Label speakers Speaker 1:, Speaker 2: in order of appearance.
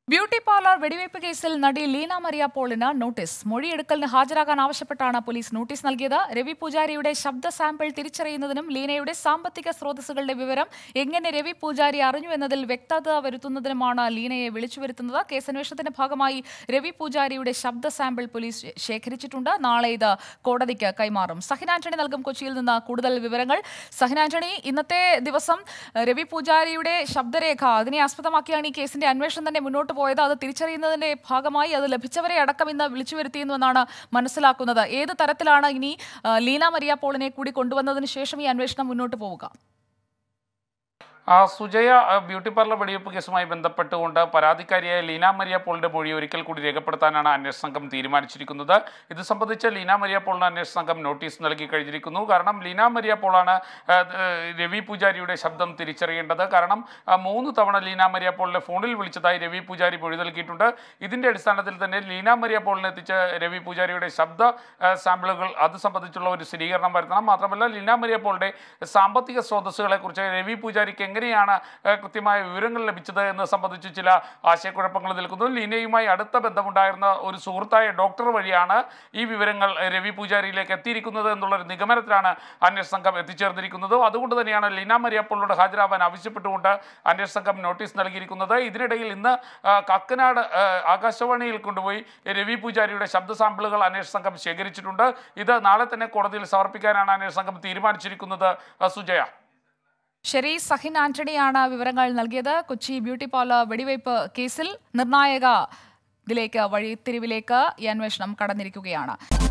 Speaker 1: beauty parlour വെടിവയ്പ് കേസിൽ നടി ലീന മരിയ പോളിന് നോട്ടീസ് മൊഴിയെടുക്കലിന് ഹാജരാകാൻ ആവശ്യപ്പെട്ടാണ് പോലീസ് നോട്ടീസ് നൽകിയത് രവി പൂജാരിയുടെ ശബ്ദ സാമ്പിൾ തിരിച്ചറിയുന്നതിനും ലീനയുടെ സാമ്പത്തിക സ്രോതസ്സുകളുടെ വിവരം എങ്ങനെ രവി പൂജാരി അറിഞ്ഞു എന്നതിൽ വ്യക്തത വരുത്തുന്നതിനുമാണ് ലീനയെ വിളിച്ചു വരുത്തുന്നത് കേസന്വേഷണത്തിന്റെ ഭാഗമായി രവി പൂജാരിയുടെ ശബ്ദ സാമ്പിൾ പോലീസ് ശേഖരിച്ചിട്ടുണ്ട് നാളെ ഇത് കോടതിക്ക് കൈമാറും സഹിൻ ആന്റണി നൽകും കൊച്ചിയിൽ നിന്ന് കൂടുതൽ വിവരങ്ങൾ സഹിൻ ആന്റണി ഇന്നത്തെ ദിവസം ഏഹ്, രവി പൂജാരിയുടെ ശബ്ദരേഖ അതിനെ ആസ്പദമാക്കിയാണ് ഈ കേസിന്റെ അന്വേഷണം തന്നെ മുന്നോട്ട് പോയത് അത് തിരിച്ചറിയുന്നതിന്റെ ഭാഗമായി അത് ലഭിച്ചവരെ അടക്കം ഇന്ന് വിളിച്ചു വരുത്തിയെന്നാണ് മനസ്സിലാക്കുന്നത് ഏത് തരത്തിലാണ് ഇനി ആ, ലീന മരിയ പോളിനെ കൂടി കൊണ്ടുവന്നതിന് ശേഷം ഈ അന്വേഷണം മുന്നോട്ട് പോവുക
Speaker 2: ആ, സുജയ ആ, ബ്യൂട്ടി പാർലർ വെടിവെപ്പ് കേസുമായി ബന്ധപ്പെട്ടുകൊണ്ട് പരാതിക്കാരിയായ ലീന മരിയ പോളിന്റെ മൊഴി ഒരിക്കൽ കൂടി രേഖപ്പെടുത്താനാണ് അന്വേഷണ സംഘം തീരുമാനിച്ചിരിക്കുന്നത് ഇത് സംബന്ധിച്ച് ലീന മരിയ പോളിന് അന്വേഷണ സംഘം നോട്ടീസ് നൽകി കഴിഞ്ഞിരിക്കുന്നു കാരണം ലീന മരിയ പോളാണ് ആ, ആ, രവി പൂജാരിയുടെ ശബ്ദം തിരിച്ചറിയേണ്ടത് കാരണം ആ, മൂന്ന് തവണ ലീന മരിയ പോളിനെ ഫോണിൽ വിളിച്ചതായി രവി പൂജാരി മൊഴി നൽകിയിട്ടുണ്ട് ഇതിന്റെ അടിസ്ഥാനത്തിൽ തന്നെ ലീന മരിയ പോളിനെ എത്തിച്ച രവി പൂജാരിയുടെ ശബ്ദ ആ, സാമ്പിളുകൾ അത് സംബന്ധിച്ചുള്ള ഒരു സ്ഥിരീകരണം വരുത്തണം മാത്രമല്ല ലീന മരിയ പോളിന്റെ സാമ്പത്തിക സ്രോതസ്സുകളെ കുറിച്ച് രവി പൂജാരിക്ക് എങ്ങനെയാണ് ആ, കൃത്യമായ വിവരങ്ങൾ ലഭിച്ചത് എന്ന് സംബന്ധിച്ച് ചില ആശയക്കുഴപ്പങ്ങൾ നിൽക്കുന്നു ലീനയുമായി അടുത്ത ബന്ധമുണ്ടായിരുന്ന ഒരു സുഹൃത്തായ ഡോക്ടർ വഴിയാണ് ഈ വിവരങ്ങൾ രവി പൂജാരിയിലേക്ക് എത്തിയിരിക്കുന്നത് എന്നുള്ളൊരു നിഗമനത്തിലാണ് അന്വേഷണ സംഘം എത്തിച്ചേർന്നിരിക്കുന്നത് അതുകൊണ്ട് തന്നെയാണ് ലീന മരിയപ്പോളോട് ഹാജരാവാൻ ആവശ്യപ്പെട്ടുകൊണ്ട് അന്വേഷണ സംഘം നോട്ടീസ് നൽകിയിരിക്കുന്നത് ഇതിനിടയിൽ ഇന്ന് ആ, കക്കനാട് ആ, ആകാശവാണിയിൽ കൊണ്ടുപോയി രവി പൂജാരിയുടെ ശബ്ദ സാമ്പിളുകൾ അന്വേഷണ സംഘം ശേഖരിച്ചിട്ടുണ്ട് ഇത് നാളെ തന്നെ കോടതിയിൽ സമർപ്പിക്കാനാണ് അന്വേഷണ സംഘം തീരുമാനിച്ചിരിക്കുന്നത് ആ, സുജയ
Speaker 1: ശരി സഹിൻ ആന്റണിയാണ് വിവരങ്ങൾ നൽകിയത് കൊച്ചി ബ്യൂട്ടി പാർലർ വെടിവയ്പ് കേസിൽ നിർണായക ഇതിലേക്ക് വഴിത്തിരിവിലേക്ക് ഈ അന്വേഷണം കടന്നിരിക്കുകയാണ്